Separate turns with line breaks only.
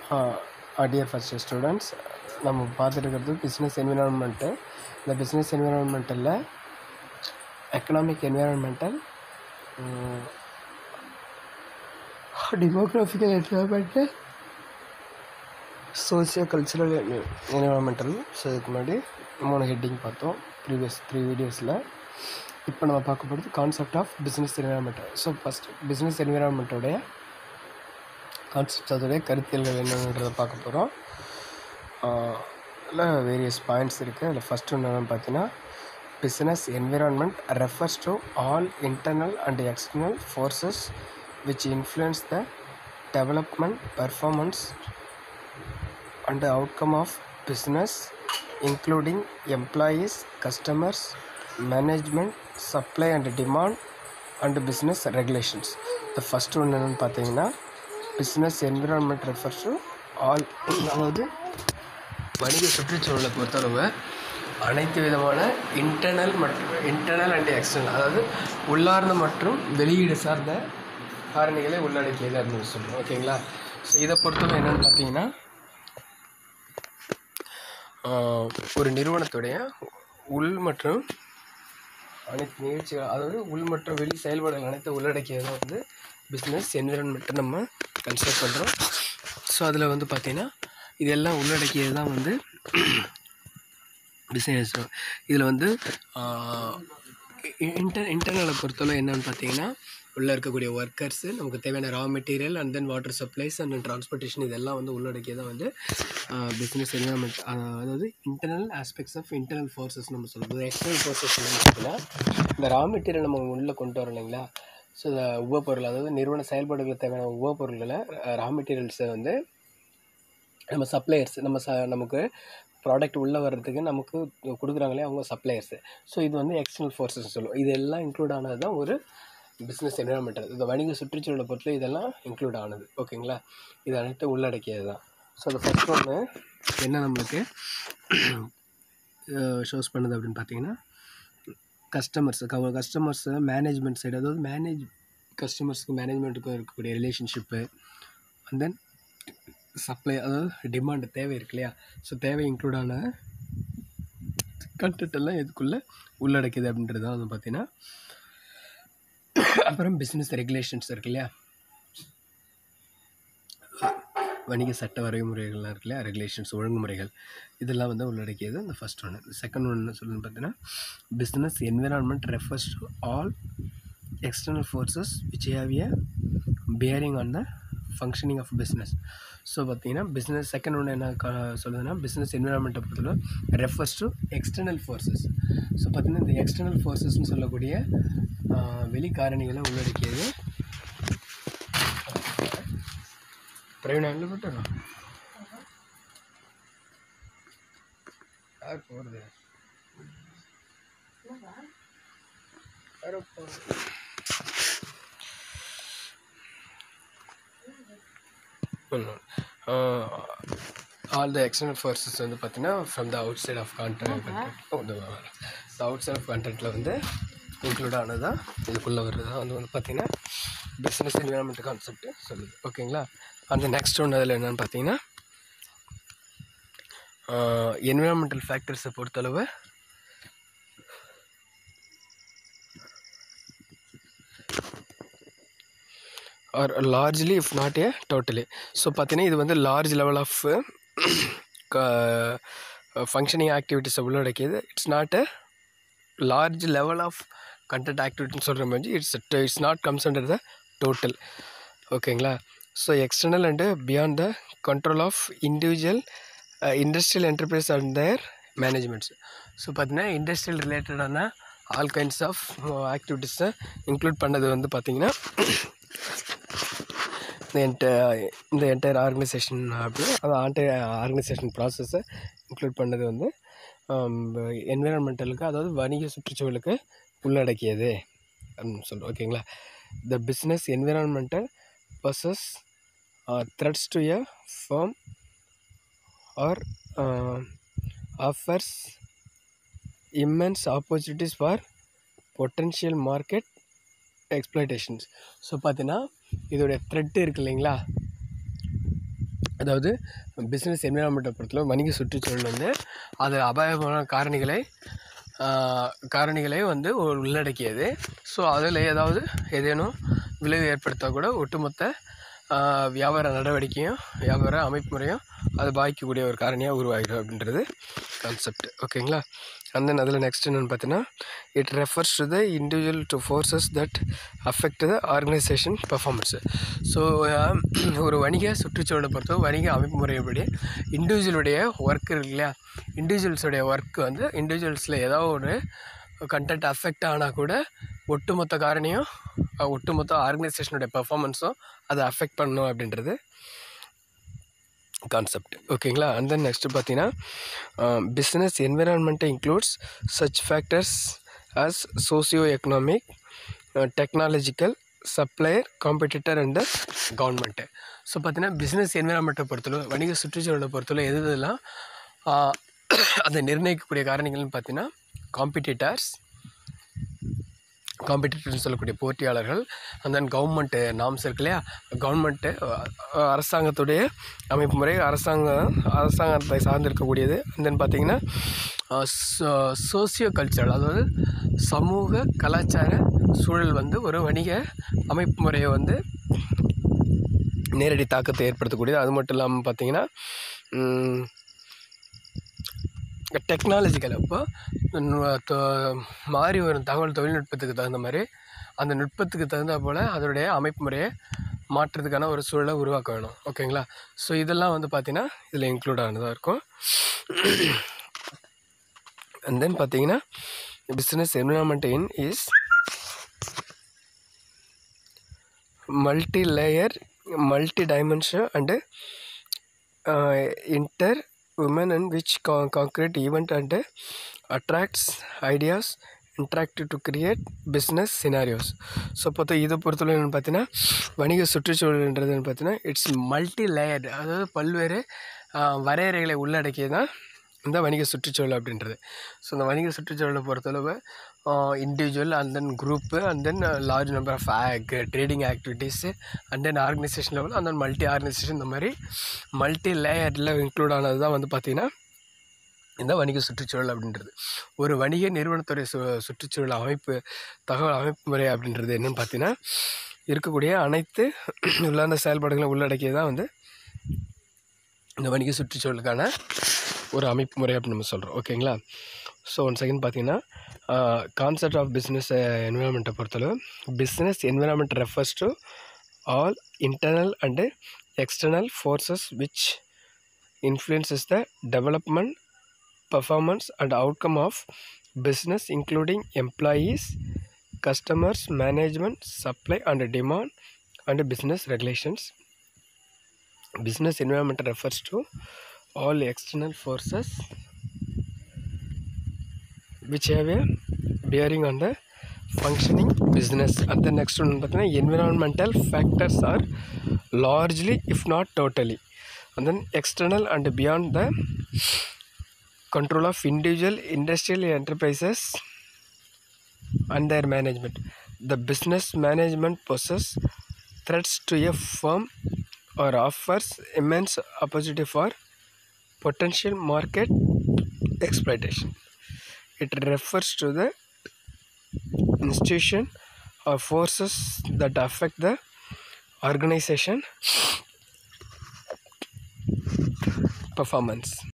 dear first students நம்ம பார்த்துட்டு இருக்கிறது பிஸ்னஸ் என்விரான்மெண்ட்டு இந்த பிஸ்னஸ் என்விரான்மெண்ட்டில் economic environmental demographical environment socio cultural environmental so இதுக்கு முன்னாடி மூணு ஹெட்டிங் பார்த்தோம் ப்ரீவியஸ் த்ரீ வீடியோஸில் இப்போ நம்ம பார்க்க போகிறது concept of business environment so first business என்விரான்மெண்ட்டோடைய கான்செப்ட்ஸ் அதோடைய கருத்தியல்கள் என்னன்றதை பார்க்க போகிறோம் இல்லை வேரியஸ் பாயிண்ட்ஸ் இருக்குது அதில் ஃபஸ்ட் ஒன்று என்னென்னு பார்த்தீங்கன்னா business environment refers to all internal and external forces which influence the development performance and the outcome of business including employees customers management supply and demand and business regulations the first one என்னென்னு பார்த்தீங்கன்னா business environment refers to all அதாவது வணிக சுற்றுச்சூழலை பொறுத்தளவு அனைத்து விதமான internal மற்றும் internal and external அதாவது உள்ளார்ந்த மற்றும் வெளியீடு சார்ந்த காரணிகளை உள்ளடக்கியதாக இருந்து சொல்லுவோம் ஓகேங்களா ஸோ இதை பொறுத்தவரை என்னென்னு பார்த்தீங்கன்னா ஒரு நிறுவனத்துடைய உள் மற்றும் அனைத்து நிகழ்ச்சிகள் அதாவது உள் மற்றும் வெளி செயல்பாடுகள் அனைத்து உள்ளடக்கியதை வந்து பிஸ்னஸ் என்விரான்மெண்ட்டை நம்ம கன்சிடர் பண்ணுறோம் ஸோ அதில் வந்து பார்த்திங்கன்னா இதெல்லாம் உள்ளடக்கியது தான் வந்து பிஸ்னஸ் இதில் வந்து இன்டர் இன்டர்னலை பொறுத்தவரை என்னென்னு பார்த்தீங்கன்னா உள்ளே இருக்கக்கூடிய ஒர்க்கர்ஸு நமக்கு தேவையான raw material and then water supplies and transportation இதெல்லாம் வந்து உள்ளடக்கியதான் வந்து பிஸ்னஸ் என்வரன்மெண்ட் அதாவது internal aspects of internal forces நம்ம சொல்கிறது எக்ஸ்டர்னல் ஃபோர்ஸஸ் பார்த்தீங்கன்னா இந்த ரா மெட்டீரியல் நம்ம உள்ளே கொண்டு வரோம் இல்லைங்களா ஸோ இந்த உபப்பொருள் அதாவது நிறுவன செயல்பாடுகளுக்கு தேவையான உபப்பொருள்களை ரா மெட்டீரியல்ஸை வந்து நம்ம சப்ளையர்ஸ் நம்ம ச நமக்கு ப்ராடக்ட் உள்ளே வர்றதுக்கு நமக்கு கொடுக்குறாங்களே அவங்க சப்ளையர்ஸு ஸோ இது வந்து எக்ஸ்டர்னல் ஃபோர்ஸஸ் சொல்லுவோம் இதெல்லாம் இன்க்ளூட் ஆனது தான் ஒரு பிஸ்னஸ் என்விரான்மெண்டல் இந்த வணிக சுற்றுச்சூழலை பொறுத்து இதெல்லாம் இன்க்ளூட் ஆனது ஓகேங்களா இது அனைத்து உள்ளடக்கியது தான் ஸோ அந்த ஃபஸ்ட் ஒன்று என்ன நம்மளுக்கு ஷோஸ் பண்ணுது அப்படின்னு பார்த்தீங்கன்னா கஸ்டமர்ஸ் கஸ்டமர்ஸு மேனேஜ்மெண்ட் சைடு அதாவது மேனேஜ் கஸ்டமர்ஸ்க்கு மேனேஜ்மெண்ட்டுக்கும் இருக்கக்கூடிய ரிலேஷன்ஷிப்பு அண்ட் தென் சப்ளை அதாவது டிமாண்டு தேவை இருக்கு இல்லையா ஸோ தேவை இன்க்ளூடான கண்டென்ட் எல்லாம் இதுக்குள்ளே உள்ளடக்கிது அப்படின்றது தான் வந்து பார்த்தீங்கன்னா அப்புறம் பிஸ்னஸ் ரெகுலேஷன்ஸ் இருக்கு இல்லையா வணிக சட்ட வரைமுறைகள்லாம் இருக்கு இல்லையா ரெகுலேஷன்ஸ் ஒழுங்குமுறைகள் இதெல்லாம் வந்து உள்ளடக்கியது இந்த ஃபஸ்ட் ஒன்று செகண்ட் ஒன்று சொல்லணும்னு பார்த்தீங்கன்னா business environment refers to all external forces which have a bearing on the functioning of business so பார்த்தீங்கன்னா பிஸ்னஸ் செகண்ட் ஒன்று என்ன சொல்லுதுன்னா பிஸ்னஸ் என்விரான்மெண்ட்டை பொறுத்தவரை refers to external forces so பார்த்தீங்கன்னா இந்த எக்ஸ்டர்னல் ஃபோர்ஸஸ்னு சொல்லக்கூடிய வெளி காரணிகளை உள்ளடக்கியது பிரவீன் விட்டுறோம் யார் போகிறது யாரோ போகிறது ஆல் த எக்ஸ்டர்னல் ஃபோர்ஸஸ் வந்து பார்த்தீங்கன்னா from the outside of contract the outside of கான்ட்ராக்டில் வந்து இன்க்ளூட் ஆனது தான் இதுக்குள்ளே வர்றது வந்து வந்து பார்த்திங்கன்னா பிஸ்னஸ் என்விரான்மெண்ட் கான்செப்ட்டு சொல்லுது ஓகேங்களா அந்த நெக்ஸ்ட் ஒன்று அதில் என்னென்னு பார்த்தீங்கன்னா என்விரான்மெண்டல் ஃபேக்டர்ஸை பொறுத்தளவு are largely if not a totally so பார்த்தீங்கன்னா இது வந்து லார்ஜ் லெவல் ஆஃப் ஃபங்க்ஷனிங் ஆக்டிவிட்டீஸை உள்ளடக்கியது it's not a large level of content ஆக்டிவிட்டின்னு சொல்கிற மாதிரி it's it's not comes under the total ஓகேங்களா so external and beyond the control of individual industrial enterprise and their managements so பார்த்தீங்கன்னா industrial ரிலேட்டடான all kinds of ஆக்டிவிட்டீஸை include பண்ணது வந்து பார்த்திங்கன்னா இந்த என்ட இந்த என்டையர் ஆர்கனைசேஷன் அப்படி அந்த ஆன்டை ஆர்கனைசேஷன் ப்ராசஸை இன்க்ளூட் பண்ணது வந்து என்விரான்மெண்டலுக்கு அதாவது வணிக சுற்றுச்சூழலுக்கு உள்ளடக்கியது அப்படின்னு சொல்கிறோம் ஓகேங்களா the business environmental poses threats to a firm or offers immense opportunities for potential market exploitations so பார்த்தீங்கன்னா இதோடைய த்ரெட் இருக்கு இல்லைங்களா அதாவது பிஸ்னஸ் என்விரான்மெண்ட்டை பொறுத்தளவு வணிக சுற்றுச்சூழல் வந்து அது அபாயமான காரணிகளை ஆஹ், காரணிகளை வந்து ஒரு உள்ளடக்கியது ஸோ அதில் ஏதாவது ஏதேனும் விளைவு ஏற்படுத்தால் கூட ஒட்டுமொத்த ஆஹ், வியாபார நடவடிக்கையும் வியாபார அமைப்பு முறையும் அது பாதிக்கக்கூடிய ஒரு காரணியாக உருவாகிடும் அப்படின்றது கான்செப்ட் ஓகேங்களா and then அதில் நெக்ஸ்ட் என்னென்னு பார்த்தீங்கன்னா it refers to the individual to forces that affect the organisation performance so ஒரு வணிக சுற்றுச்சூழலை பொறுத்த வணிக அமைப்பு முறைப்படி இண்டிவிஜுவலுடைய ஒர்க் இருக்கு இல்லையா இண்டிவிஜுவல்ஸுடைய ஒர்க் வந்து இண்டிவிஜுவல்ஸில் ஏதாவது ஒரு கண்டென்ட் அஃபெக்ட் ஆனால் கூட ஒட்டுமொத்த காரணியும் அஹ், ஒட்டுமொத்த ஆர்கனைசேஷனுடைய பெர்ஃபார்மன்ஸும் அதை அஃபெக்ட் பண்ணும் அப்படின்றது கான்செப்ட் ஓகேங்களா அண்ட் தென் நெக்ஸ்ட்டு பார்த்தீங்கன்னா பிஸ்னஸ் என்விரான்மெண்ட்டை includes such factors as socio economic technological supplier competitor and government so பார்த்தீங்கன்னா பிஸ்னஸ் என்விரான்மெண்ட்டை பொறுத்தளவு வணிக சுற்றுச்சூழலை பொறுத்தளவு எது எதெல்லாம் ஆஹ், அதை நிர்ணயிக்கக்கூடிய காரணிகள்னு பார்த்தீங்கன்னா காம்படிட்டர்ஸ் காம்படிட்டர்னு சொல்லக்கூடிய போட்டியாளர்கள் and then கவர்மெண்ட்டு நாம்ஸ் இருக்கு இல்லையா கவர்மெண்ட்டு அரசாங்கத்துடைய அமைப்பு முறை அரசாங்கம் அரசாங்கத்தை சார்ந்திருக்கக்கூடியது and then பார்த்தீங்கன்னா சோசியோ கல்ச்சரல் அதாவது சமூக கலாச்சார சூழல் வந்து ஒரு வணிக அமைப்பு முறையை வந்து நேரடி தாக்கத்தை ஏற்படுத்தக்கூடியது அது மட்டும் இல்லாமல் பார்த்தீங்கன்னா ம், டெக்னாலஜிக்கல் அப்போ நு- தொ- மாறி வரும் தகவல் தொழில்நுட்பத்துக்கு தகுந்த மாதிரி அந்த நுட்பத்துக்கு தகுந்த போல் அதனுடைய அமைப்பு முறையை மாற்றுறதுக்கான ஒரு சூழலை உருவாக்க வேணும் ஓகேங்களா ஸோ இதெல்லாம் வந்து பார்த்தீங்கன்னா இதில் இன்க்ளூட் ஆனதாக இருக்கும் அண்ட் தென் பார்த்தீங்கன்னா business environment in is multi layer multi dimension and inter women and which con- concrete event and uh, attracts ideas interactive to create business scenarios so பார்த்தா இதை பொறுத்தவரை என்னென்னு பார்த்தீங்கன்னா வணிக சுற்றுச்சூழல்ன்றதுன்னு பார்த்தீங்கன்னா இட்ஸ் மல்டி லேயர்டு அதாவது பல்வேறு ஆஹ், வரையறைகளை உள்ளடக்கியது தான் இந்த வணிக சுற்றுச்சூழல் அப்படின்றது ஸோ இந்த வணிக சுற்றுச்சூழலை பொறுத்தளவு individual and then group and then large number of trading activities and then organisation level and then multi organisation இந்த மாதிரி மல்டி லேயரில் இன்க்ளூட் ஆனது தான் வந்து பார்த்திங்கன்னா இந்த வணிக சுற்றுச்சூழல் அப்படின்றது ஒரு வணிக நிறுவனத்துடைய சு சுற்றுச்சூழல் அமைப்பு தகவல் அமைப்பு முறை அப்படின்றது என்னன்னு பார்த்தீங்கன்னா இருக்கக்கூடிய அனைத்து உள்ளார்ந்த செயல்பாடுகளை உள்ளடக்கியது தான் வந்து இந்த வணிக சுற்றுச்சூழலுக்கான ஒரு அமைப்பு முறை அப்படின்னு நம்ம சொல்கிறோம் ஓகேங்களா ஸோ ஒன் செகண்ட் பார்த்தீங்கன்னா கான்செப்ட் ஆஃப் பிஸ்னஸ் என்விரான்மெண்ட்டை பொறுத்தளவு business environment refers to all internal and external forces which influences the development performance and outcome of business including employees customers management supply and demand and business regulations business environment refers to all external forces which have a bearing on the functioning business and the next one பார்த்தீங்கன்னா environmental factors are largely if not totally and then external and beyond the control of individual industrial enterprises and their management the business management poses threats to a firm or offers immense opportunity for potential market exploitation it refers to the institution or forces that affect the organization performance